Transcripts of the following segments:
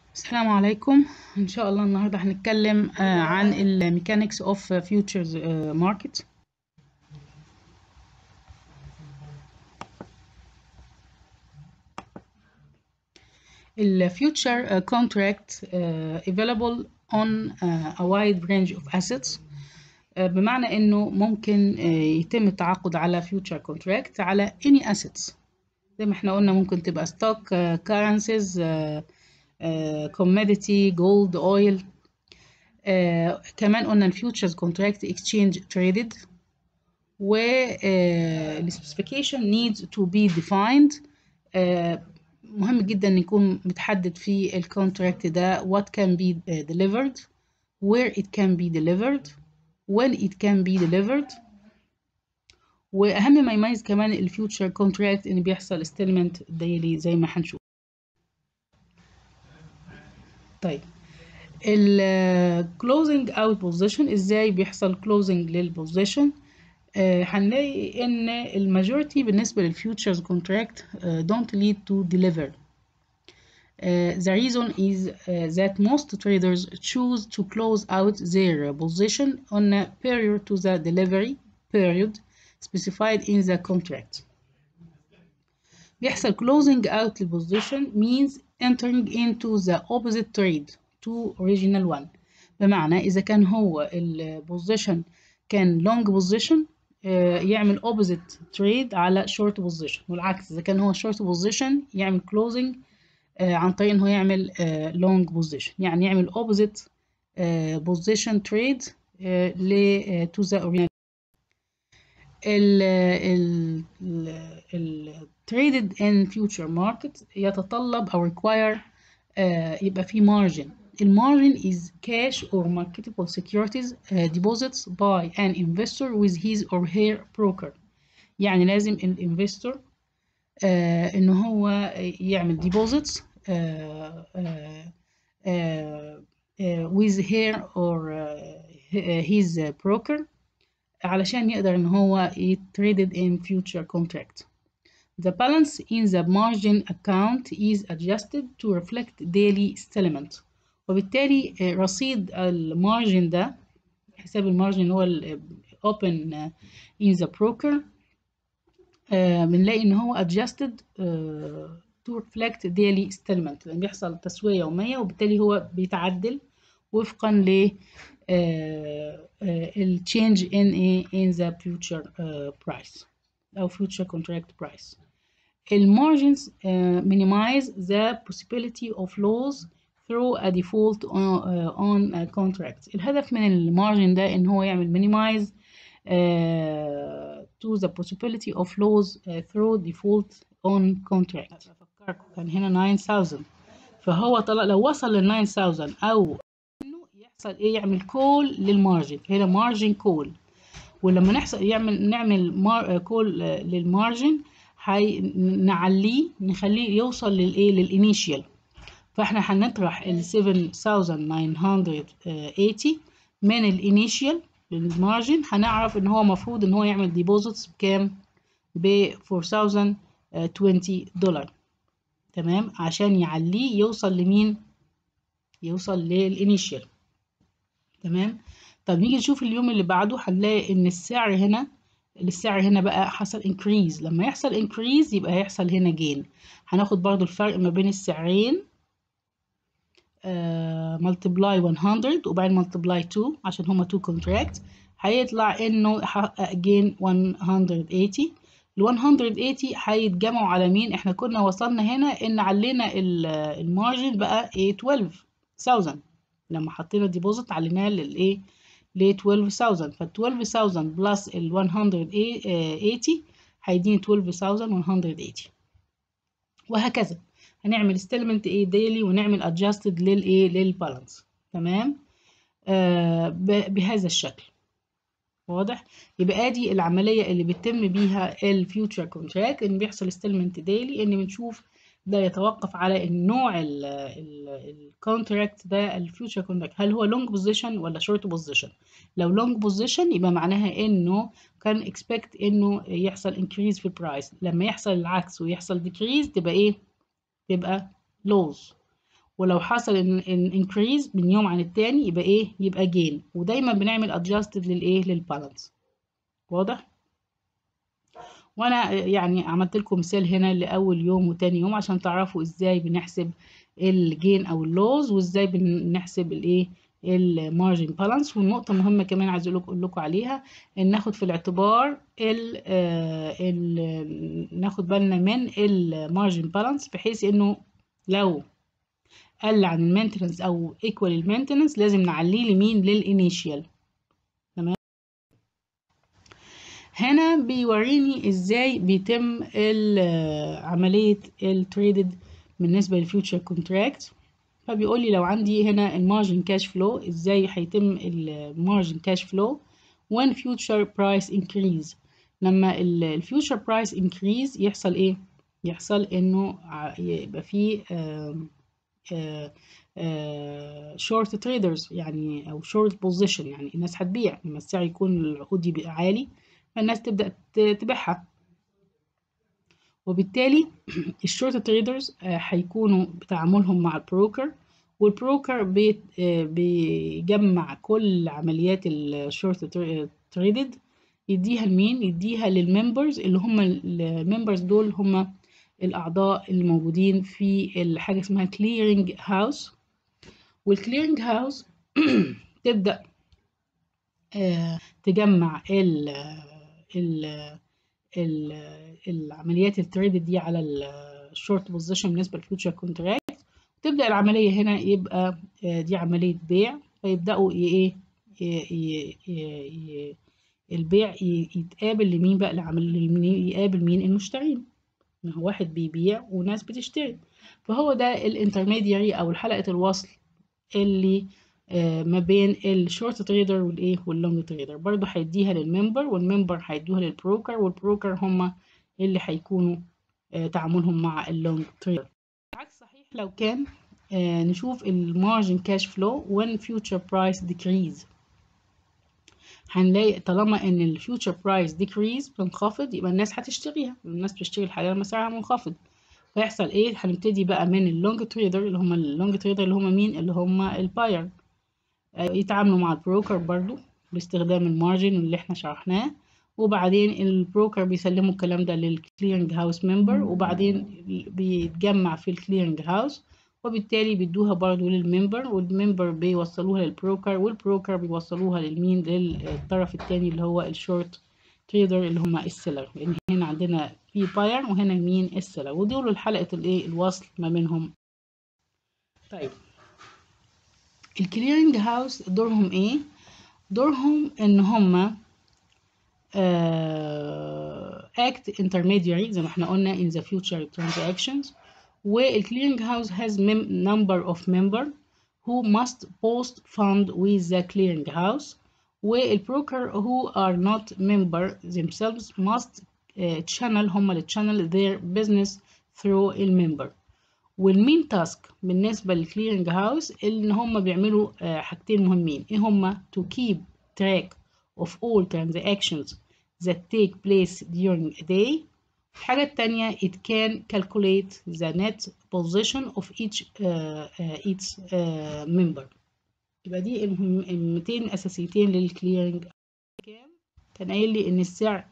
السلام عليكم ان شاء الله النهارده هنتكلم آه، عن الميكانيكس اوف فيوتشرز ماركت الفيوتشر contract uh, available on uh, a wide range of assets uh, بمعنى انه ممكن uh, يتم التعاقد على future contract على any assets زي ما احنا قلنا ممكن تبقى stock uh, currencies uh, uh, commodity gold oil uh, كمان قلنا الفيوتشرز contract exchange traded و uh, specification needs to be defined uh, مهم جدا ان يكون متحدد في الكونتراكت ده what can be delivered where it can be delivered when it can be delivered واهم ما يميز كمان الفيوتشر كونتراكت ان بيحصل استلمنت ديلي زي ما هنشوف طيب ال closing out position ازاي بيحصل closing للبوزيشن هنلاقي ان الماجوريتي بالنسبه للفيوتشرز كونتراكت don't lead to deliver Uh, the reason is uh, that most traders choose to close out their position on a prior to the delivery period specified in the contract. بيحصل closing out البوزيشن means entering into the opposite trade to original one بمعنى إذا كان هو البوزيشن كان long position يعمل opposite trade على short position والعكس إذا كان هو short position يعمل closing عن طريق إن هو يعمل long position يعني يعمل opposite position trade ل to the original ال ال traded in future market يتطلب أو require يبقى فيه margin المارجن is cash or marketable securities uh, deposits by an investor with his or her broker يعني لازم الانفستور uh, ان هو يعمل deposits uh, with her or his broker علشان يقدر ان هو traded in future contract The balance in the margin account is adjusted to reflect daily settlement وبالتالي رصيد المارجن ده حساب المارجن اللي هو ال open in the broker بنلاقي ان هو adjusted to reflect daily settlement لان بيحصل تسوية يومية وبالتالي هو بيتعدل وفقا ل ال change in in the future price أو future contract price. المارجنز minimize the possibility of loss through a default on, uh, on a contract الهدف من المارجن ده ان هو يعمل minimize uh, to the possibility of loss uh, through default on contract افكركم كان هنا 9000 فهو طلع لو وصل لل 9000 او انه يحصل ايه يعمل كول للمارجن هنا مارجن كول ولما نحصل يعمل نعمل مار كول للمارجن هي نعليه نخليه يوصل للايه للانيشيال فاحنا هنطرح ال 7980 من الانيشيال للمارجن هنعرف ان هو المفروض ان هو يعمل ديبوزيتس بكام ب 4020 دولار تمام عشان يعليه يوصل لمين يوصل للانيشيال تمام طب نيجي نشوف اليوم اللي بعده هنلاقي ان السعر هنا السعر هنا بقى حصل increase لما يحصل increase يبقى هيحصل هنا gain هناخد برضو الفرق ما بين السعرين ملتبلاي uh, 100 وبعدين ملتبلاي 2 عشان هما 2 كونتراكت هيطلع انه حقق جين 180 ال 180 هيتجمعوا على مين احنا كنا وصلنا هنا ان علينا المارجن بقى ايه 12000 لما حطينا ديبوزيت عليناه للايه ل 12000 ف 12000 بلس ال 180 هيديني 12180 وهكذا هنعمل استلمنت ايه ديلي ونعمل ادجستد للايه للبالانس تمام آه بهذا الشكل واضح يبقى ادي العمليه اللي بيتم بيها الفيوتشر كونتراكت ان بيحصل استلمنت ديلي ان بنشوف ده يتوقف على النوع الكونتراكت ده الفيوتشر كونتراكت هل هو لونج بوزيشن ولا شورت بوزيشن لو لونج بوزيشن يبقى معناها انه كان اكسبكت انه يحصل انكريز في البرايس لما يحصل العكس ويحصل ديكريز تبقى ايه تبقى لوز ولو حصل ان انكريز من يوم عن التاني يبقى ايه يبقى جين ودايما بنعمل ادجستد للايه للبالانس واضح وانا يعني عملت لكم مثال هنا لاول يوم وتاني يوم عشان تعرفوا ازاي بنحسب الجين او اللوز وازاي بنحسب الايه المارجن بالانس والنقطة مهمة كمان عايز اقول لكم عليها ان ناخد في الاعتبار ال ال ناخد بالنا من المارجن بالانس بحيث انه لو قل عن المينتنس او ايكوال المينتنس لازم نعليه لمين للانيشيال تمام هنا بيوريني ازاي بيتم عملية التريدد بالنسبة للفيوتشر كونتراكت فبيقول لي لو عندي هنا المارجن كاش فلو ازاي هيتم المارجن كاش فلو when future price increase لما الفيوتشر برايس increase يحصل ايه يحصل انه يبقى فيه شورت تريدرز يعني او شورت بوزيشن يعني الناس هتبيع لما السعر يكون العقود يبقى عالي فالناس تبدا تبيعها وبالتالي الشورت تريدرز هيكونوا بتعاملهم مع البروكر والبروكر بيجمع كل عمليات الشورت تريدد يديها لمين يديها للممبرز اللي هم الممبرز دول هم الاعضاء اللي موجودين في حاجه اسمها كليرنج هاوس والكليرنج هاوس تبدا تجمع ال ال العمليات التريد دي على الشورت بوزيشن بالنسبه للفيوتشر كونتراكت تبدا العمليه هنا يبقى دي عمليه بيع فيبداوا ايه البيع يتقابل لمين بقى لعمل يقابل مين المشترين ما هو واحد بيبيع وناس بتشتري فهو ده الانترميدياري او حلقه الوصل اللي ما بين الشورت تريدر والايه واللونج تريدر برضه هيديها للممبر والممبر هيدوها للبروكر والبروكر هم اللي هيكونوا تعاملهم مع اللونج تريدر العكس صحيح لو كان نشوف المارجن كاش فلو when future price decrease هنلاقي طالما ان الفيوتشر برايس ديكريز بتنخفض يبقى الناس هتشتريها الناس بتشتري الحاجه لما سعرها منخفض فيحصل ايه هنبتدي بقى من اللونج تريدر اللي هم اللونج تريدر اللي هم مين اللي هم الباير يتعاملوا مع البروكر برضو باستخدام المارجن اللي احنا شرحناه وبعدين البروكر بيسلموا الكلام ده للكليرنج هاوس ممبر وبعدين بيتجمع في الكليرنج هاوس وبالتالي بيدوها برضو للممبر والممبر بيوصلوها للبروكر والبروكر بيوصلوها للمين للطرف التاني اللي هو الشورت تريدر اللي هم السيلر لان هنا عندنا في باير وهنا مين السيلر ودول الحلقة الايه الوصل ما بينهم طيب الكليرنج هاوس دورهم ايه دورهم ان هم act intermediary زي ما احنا قلنا in the future transactions والclearing house has number of member who must post fund with the clearing house والبروكر who are not member themselves must uh, channel هم اللي channel their business through الممبر والمين تاسك بالنسبة للكليرنج هاوس ان هم بيعملوا uh, حاجتين مهمين ايه هم to keep track of all transactions that take place during a day الحاجة التانية it can calculate the net position of each uh, uh, each uh, member يبقى دي المهمتين الأساسيتين للكليرنج كام كان قايل لي إن السعر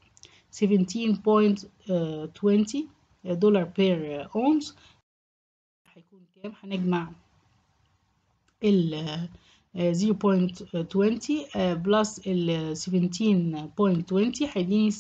17.20 دولار بير أونس هيكون كام هنجمع ال 0.20 بلس ال 17.20 هيديني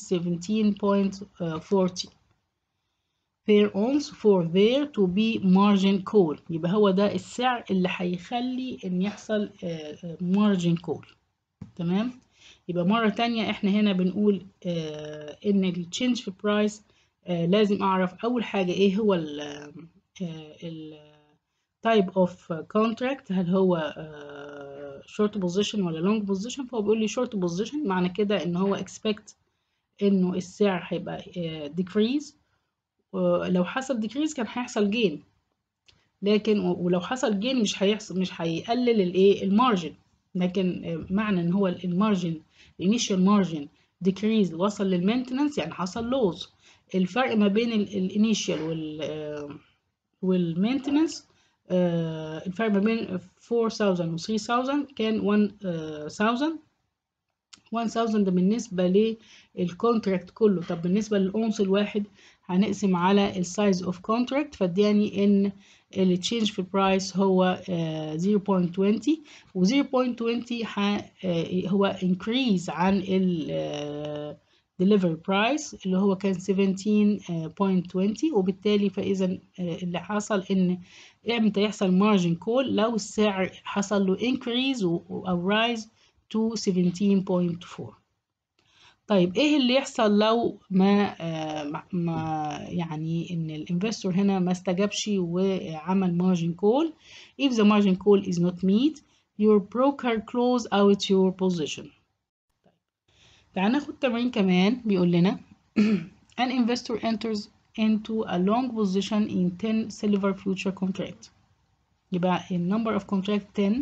17.40 per ounce for there to be margin call يبقى هو ده السعر اللي هيخلي ان يحصل margin call تمام يبقى مرة تانية احنا هنا بنقول ان التشينج في البرايس لازم اعرف اول حاجة ايه هو ال ال type of contract هل هو short position ولا long position فهو بيقول لي short position معنى كده ان هو expect انه السعر هيبقى decrease لو حصل decrease كان هيحصل gain لكن ولو حصل gain مش هيحصل مش هيقلل الايه المارجن لكن معنى ان هو المارجن الانيشال مارجن decrease وصل للمينتنس يعني حصل لوز الفرق ما بين الانيشال وال والمينتنس آه الفرق ما بين 4000 و 3000 كان 1000 1000 ده بالنسبة للكونتراكت كله طب بالنسبة للأونص الواحد هنقسم على السايز اوف كونتراكت فاداني ان التشينج في البرايس هو uh, 0.20 و 0.20 هو increase عن ال uh, delivery price اللي هو كان 17.20 وبالتالي فإذا uh, اللي حصل إن امتى يحصل margin call لو السعر حصل له increase أو rise to 17.4 طيب ايه اللي يحصل لو ما آه ما يعني ان الانفستور هنا ما استجابش وعمل margin call if the margin call is not met your broker close out your position طيب. تعال ناخد تمرين كمان بيقول لنا an investor enters into a long position in 10 silver future contract يبقى ال number of contract 10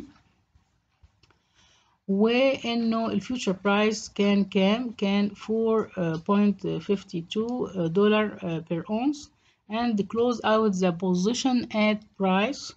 وانه الفيوتشر برايس كان كام كان 4.52 دولار per ounce and close out the position at price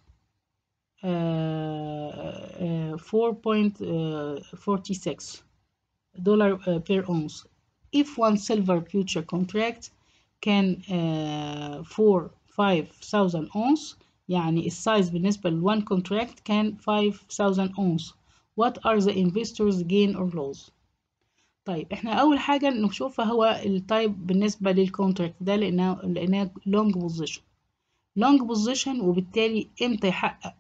uh, uh, 4.46 dollar uh, per ounce if one silver future contract كان uh, for 5000 ounce يعني السايز بالنسبة ل one contract كان 5000 ounce what are the investors gain or loss طيب احنا اول حاجة نشوفها هو التايب بالنسبة للكونتراكت ده لانها لانها long position long position وبالتالي امتى يحقق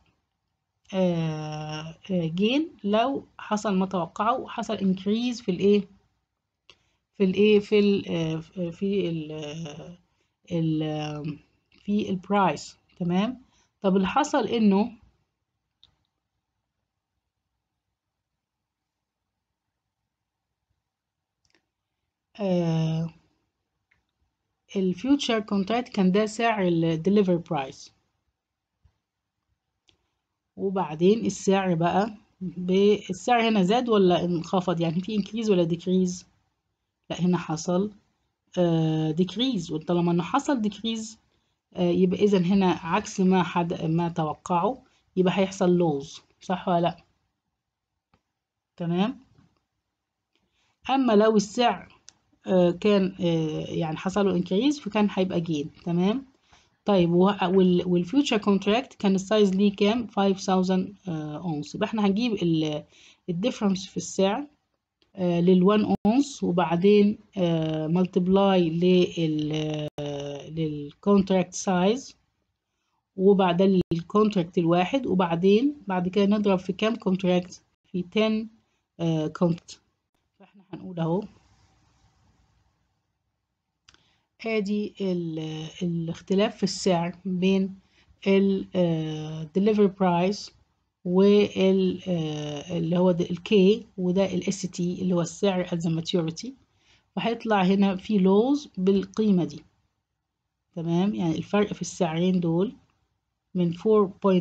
جين لو حصل ما توقعه وحصل increase في الايه في الايه في ال في ال ال في البرايس تمام طب اللي حصل انه آه الفيوتشر كونتراكت كان ده سعر الدليفري برايس وبعدين السعر بقى السعر هنا زاد ولا انخفض يعني في انكريز ولا ديكريز لا هنا حصل آه ديكريز وطالما انه حصل ديكريز آه يبقى اذا هنا عكس ما حد ما توقعه يبقى هيحصل لوز صح ولا لا تمام اما لو السعر آه كان آه يعني حصل له انكريز فكان هيبقى جين تمام طيب والفيوتشر كونتراكت كان السايز ليه كام 5000 اونس يبقى احنا هنجيب الديفرنس في السعر آه لل1 اونس وبعدين ملتبلاي لل للكونتراكت سايز وبعدين الكونتراكت الواحد وبعدين بعد كده نضرب في كام كونتراكت في 10 كونتراكت فاحنا هنقول اهو ادي الاختلاف في السعر بين ال delivery price وال اللي هو الكي وده الاس تي اللي هو السعر at the maturity فهيطلع هنا في لوز بالقيمة دي تمام يعني الفرق في السعرين دول من 4.52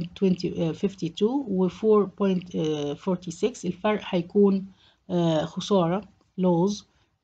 و 4.46 الفرق هيكون خسارة لوز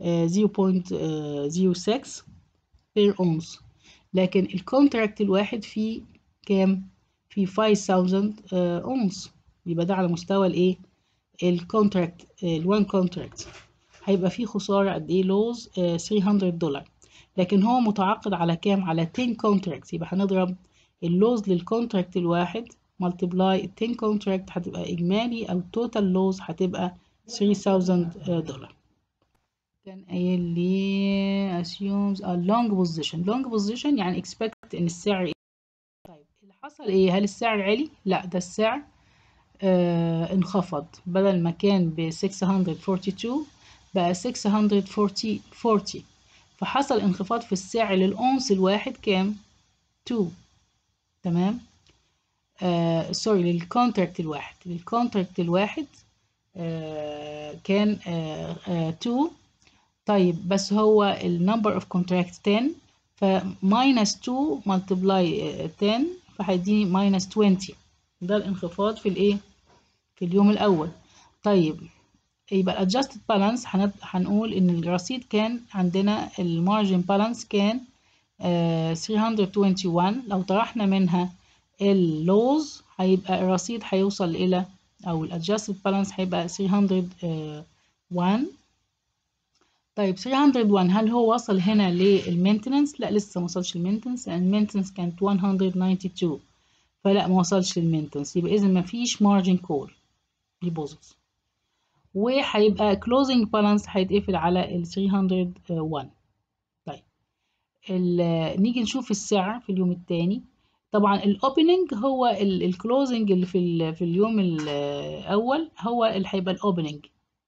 0.06 بير اونس لكن الكونتراكت الواحد فيه كام في 5000 اونس يبقى ده على مستوى الايه الكونتراكت الوان كونتراكت هيبقى فيه خسارة قد ايه لوز 300 دولار لكن هو متعاقد على كام على 10 كونتراكت يبقى هنضرب اللوز للكونتراكت الواحد ملتبلاي 10 كونتراكت هتبقى اجمالي او توتال لوز هتبقى 3000 دولار كان قايل لي assumes a long position long position يعني expect ان السعر طيب اللي حصل ايه هل السعر عالي لا ده السعر آه انخفض بدل ما كان ب 642 بقى 640 40 فحصل انخفاض في السعر للأونس الواحد كام 2 تمام آه سوري للكونتراكت الواحد للكونتراكت الواحد آه كان آه آه 2 طيب بس هو النمبر اوف كونتراكت 10 فماينس 2 ملتبلاي 10 فهيديني ماينس 20 ده الانخفاض في الايه في اليوم الاول طيب يبقى الادجستد بالانس هنقول ان الرصيد كان عندنا المارجن بالانس كان آه 321 لو طرحنا منها اللوز هيبقى الرصيد هيوصل إلى أو الادجستد بالانس هيبقى 301 طيب 301 هل هو وصل هنا للمينتننس؟ لا لسه ما وصلش للمينتننس لأن المينتننس كانت 192 فلا ما وصلش للمينتننس يبقى إذا ما فيش مارجن كول ديبوزيتس وهيبقى closing balance هيتقفل على ال 301 طيب نيجي نشوف السعر في اليوم الثاني طبعا الاوبننج هو الكلوزنج اللي في في اليوم الاول هو اللي هيبقى الاوبننج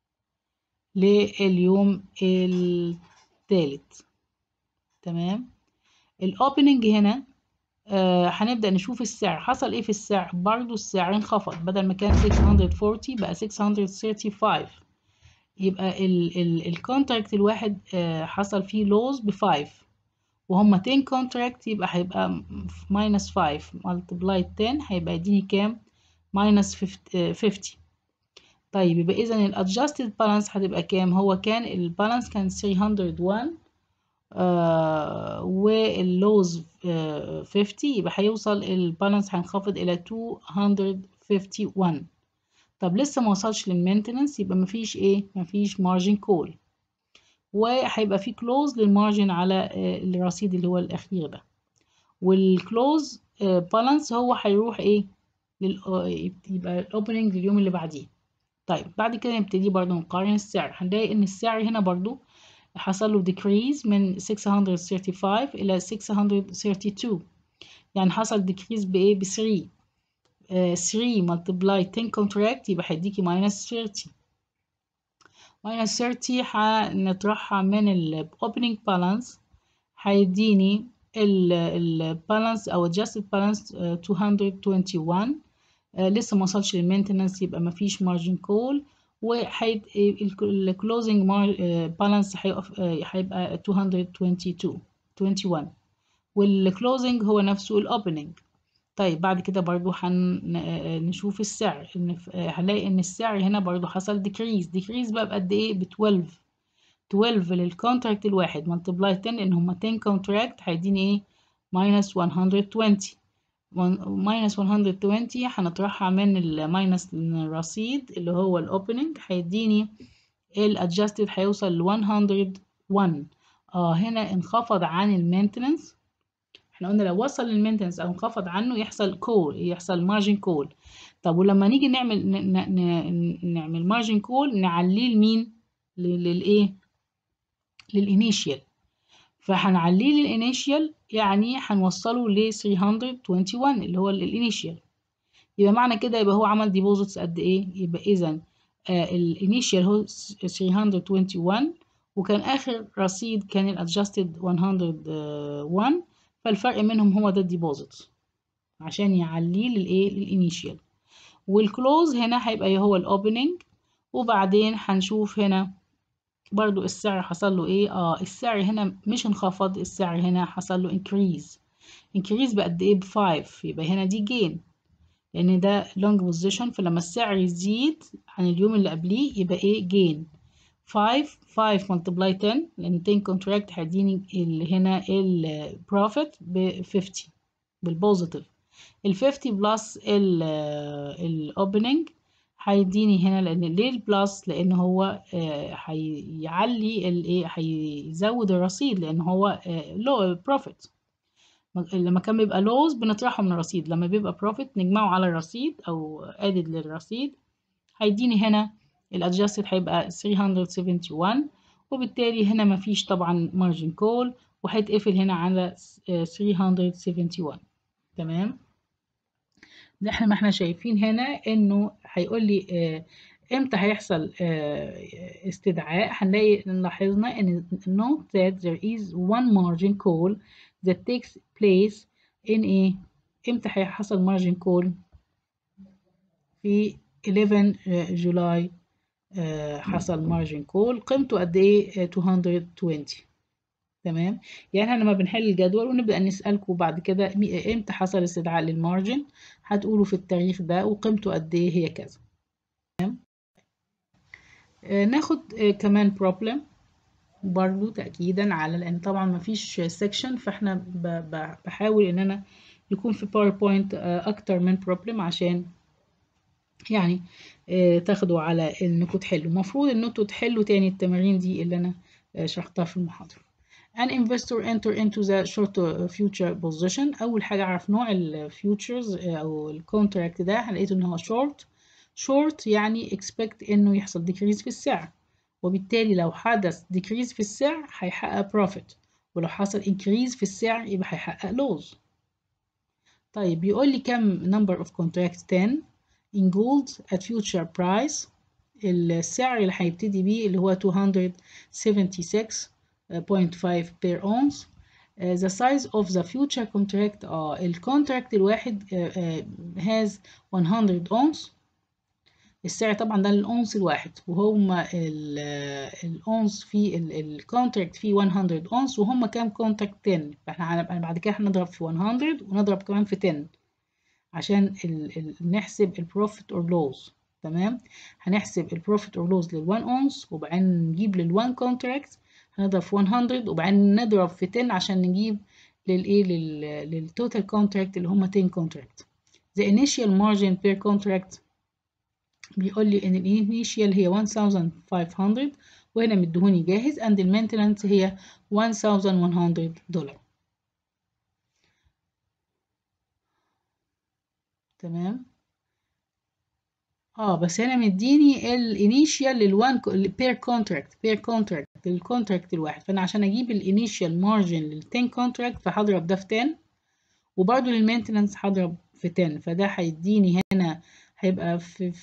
لليوم الثالث تمام الاوبننج هنا آه هنبدأ نشوف السعر حصل ايه في السعر برضو السعر انخفض بدل ما كان 640 بقى 635 يبقى الكونتراكت الواحد آه حصل فيه لوز ب 5 وهم 10 كونتراكت يبقى هيبقى minus 5 multiply 10 هيبقى يديني كام minus 50 طيب يبقى اذا الادجستد بالانس هتبقى كام هو كان البالانس كان 301 آه واللوز آه 50 يبقى هيوصل البالانس هينخفض الى 251 طب لسه ما وصلش للمينتننس يبقى مفيش ايه مفيش مارجن كول وهيبقى في كلوز للمارجن على الرصيد اللي هو الاخير ده والكلوز بالانس هو هيروح ايه لل يبقى الاوبننج لليوم اللي بعديه طيب بعد كده نبتدي برضو نقارن السعر هنلاقي ان السعر هنا برضو حصل له decrease من 635 إلى 632 يعني حصل decrease بإيه؟ ب 3 uh, 3 multiply 10 contract يبقى هيديكي minus 30 minus 30 هنطرحها من ال opening balance هيديني ال balance أو adjusted balance uh, 221 uh, لسه ما وصلش للمينتنس يبقى مفيش margin call وحيد الكلوزنج بالانس هيبقى 222 21 والكلوزنج هو نفسه الاوبننج طيب بعد كده برضو هنشوف السعر هنلاقي ان السعر هنا برضو حصل ديكريز ديكريز بقى بقد ايه ب 12 12 للكونتراكت الواحد ملتبلاي 10 لان هما 10 كونتراكت هيديني ايه ماينس 120 ماينس 120 هنطرحها من الماينس الرصيد اللي هو الاوبننج هيديني الادجستد هيوصل ل 101 اه هنا انخفض عن المينتننس احنا قلنا لو وصل للمينتننس او انخفض عنه يحصل كول يحصل مارجن كول طب ولما نيجي نعمل نعمل مارجن كول نعليه لمين للايه للانيشيال فهنعليه للانيشيال يعني هنوصله ل 321 اللي هو الانيشيال يبقى معنى كده يبقى هو عمل ديبوزيتس قد ايه يبقى اذا آه الانيشيال هو 321 وكان اخر رصيد كان الادجستد 101 فالفرق منهم هو ده الديبوزيتس عشان يعليه للايه للانيشيال والكلوز هنا هيبقى هو الاوبننج وبعدين هنشوف هنا برضو السعر حصل له ايه اه السعر هنا مش انخفض السعر هنا حصل له increase increase بقد ايه بفايف يبقى هنا دي gain لان ده long position فلما السعر يزيد عن اليوم اللي قبليه يبقى ايه gain 5 5 multiply 10 لان 10 contract هيديني اللي هنا ال profit ب 50 بالبوزيتيف ال 50 بلس ال opening هيديني هنا لان ليه البلس لان هو هيعلي الايه هيزود الرصيد لان هو لو بروفيت لما كان بيبقى لوز بنطرحه من الرصيد لما بيبقى بروفيت نجمعه على الرصيد او ادد للرصيد هيديني هنا الادجستد هيبقى 371 وبالتالي هنا مفيش طبعا مارجن كول وهيتقفل هنا على 371 تمام ده احنا ما احنا شايفين هنا انه هيقول لي اه امتى هيحصل اه استدعاء هنلاقي لاحظنا ان note that there is one margin call that takes place in ايه امتى هيحصل margin call في 11 جولاي اه حصل margin call قيمته قد ايه 220 تمام يعني احنا لما بنحل الجدول ونبدأ نسألكم بعد كده امتى حصل استدعاء للمارجن هتقولوا في التاريخ ده وقيمته قد ايه هي كذا تمام آه ناخد آه كمان بروبلم برضو تأكيدا على لأن طبعا مفيش سيكشن فاحنا بحاول إن أنا يكون في باوربوينت اكتر من بروبلم عشان يعني آه، تاخدوا على انكم تحلوا المفروض ان انتوا تحلوا تاني التمارين دي اللي انا آه، شرحتها في المحاضرة an investor enter into the short future position اول حاجة اعرف نوع الفيوتشرز او الكونتراكت ده هنلاقيته ان هو short short يعني expect انه يحصل decrease في السعر وبالتالي لو حدث decrease في السعر هيحقق profit ولو حصل increase في السعر يبقى هيحقق loss طيب بيقول لي كم number of contracts 10 in gold at future price السعر اللي هيبتدي بيه اللي هو 276.5 per ounce Uh, the size of the future contract اه الكونتراكت الواحد uh, uh, has 100 ounce السعر طبعا ده الاونس الواحد وهم الاونس في الكونتراكت فيه 100 اونس وهم كام كونتراكت 10 فاحنا بعد كده هنضرب في 100 ونضرب كمان في 10 عشان ال ال نحسب البروفيت اور لوز تمام هنحسب البروفيت اور لوز لل1 اونس وبعدين نجيب لل1 كونتراكت هنضرب في 100 وبعدين نضرب في 10 عشان نجيب للايه للتوتال كونتراكت اللي هم 10 كونتراكت the initial margin per contract بيقول لي ان الانيشيال هي 1500 وهنا مدهوني جاهز and المينتنانس هي 1100 دولار تمام اه بس هنا مديني الانيشيال للوان بير كونتراكت بير كونتراكت للكونتراكت الواحد فانا عشان اجيب الانيشيال مارجن لل 10 كونتراكت فهضرب ده في 10 وبرده للمينتنانس هضرب في 10 فده هيديني هنا هيبقى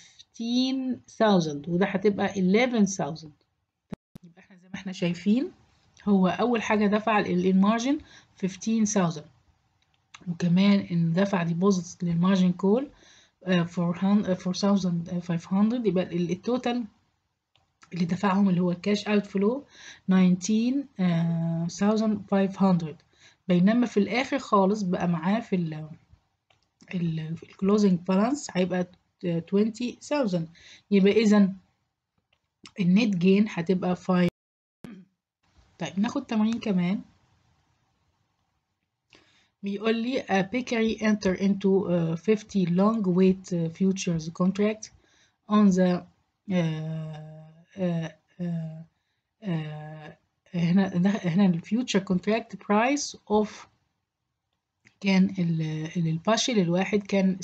15000 وده هتبقى 11000 يبقى احنا زي ما احنا شايفين هو اول حاجه دفع المارجن 15000 وكمان ان دفع ديبوزيتس للمارجن كول 4500 يبقى التوتال اللي دفعهم اللي هو الكاش اوت فلو 19500 بينما في الاخر خالص بقى معاه في ال الكلوزنج بالانس هيبقى 20000 يبقى اذا النت جين هتبقى 5 طيب ناخد تمرين كمان بيقول لي a bakery enter into uh, 50 long wait uh, futures contract on the uh, uh, uh, uh, هنا هنا الفيوتشر كونتراكت برايس اوف كان الباشل الواحد كان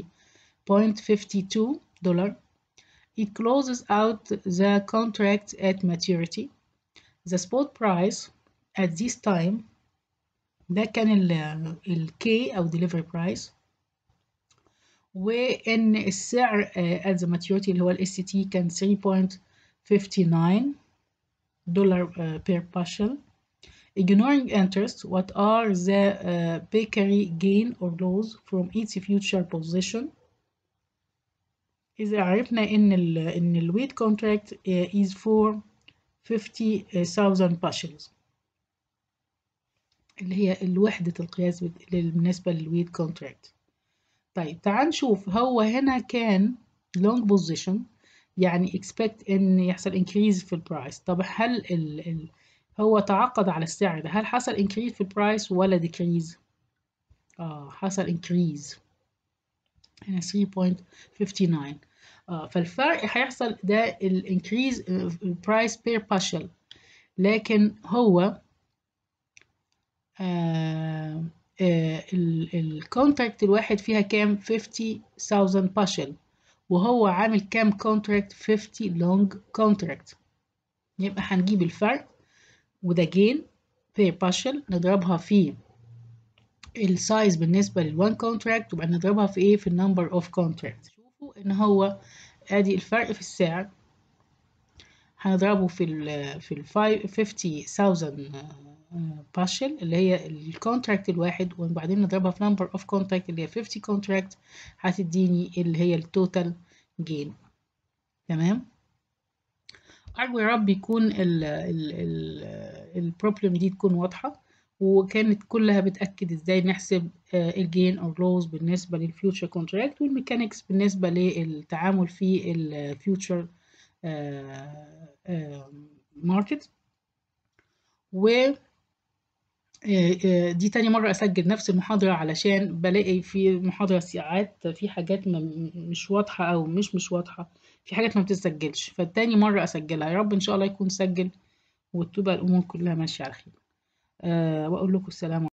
3.52 دولار it closes out the contract at maturity the spot price at this time ده كان ال K أو delivery price وإن السعر at the maturity اللي هو ال SCT كان 3.59 دولار per partial ignoring interest what are the uh, bakery gain or loss from each future position إذا عرفنا إن ال إن ال wait contract uh, is for 50,000 partials اللي هي الوحدة القياس بالنسبة للويت كونتراكت طيب تعال نشوف هو هنا كان long position يعني expect ان يحصل increase في البرايس طب هل ال ال هو تعاقد على السعر ده هل حصل increase في البرايس ولا decrease اه حصل increase هنا 3.59 اه فالفرق هيحصل ده الانكريز برايس بير باشل لكن هو آه آه الكونتراكت الواحد فيها كام 50,000 باشل وهو عامل كام كونتراكت 50 لونج كونتراكت يبقى هنجيب الفرق وده جين بير باشل نضربها في السايز بالنسبة للوان كونتراكت وبعدين نضربها في ايه في النمبر اوف كونتراكت شوفوا ان هو ادي الفرق في السعر هنضربه في ال في ال 50000 باشل اللي هي الكونتراكت الواحد وبعدين نضربها في نمبر اوف كونتراكت اللي هي 50 كونتراكت هتديني اللي هي التوتال جين تمام أرجو يا رب يكون البروبلم دي تكون واضحة وكانت كلها بتأكد ازاي نحسب الجين او لوز بالنسبة للفيوتشر كونتراكت والميكانيكس بالنسبة للتعامل في الفيوتشر ماركت و آه، آه، دي تاني مرة أسجل نفس المحاضرة علشان بلاقي في المحاضرة ساعات في حاجات ما- مش واضحة أو مش مش واضحة في حاجات ما بتتسجلش فالتاني مرة أسجلها يا رب إن شاء الله يكون سجل وتبقى الأمور كلها ماشية على خير أه وأقول لكم السلام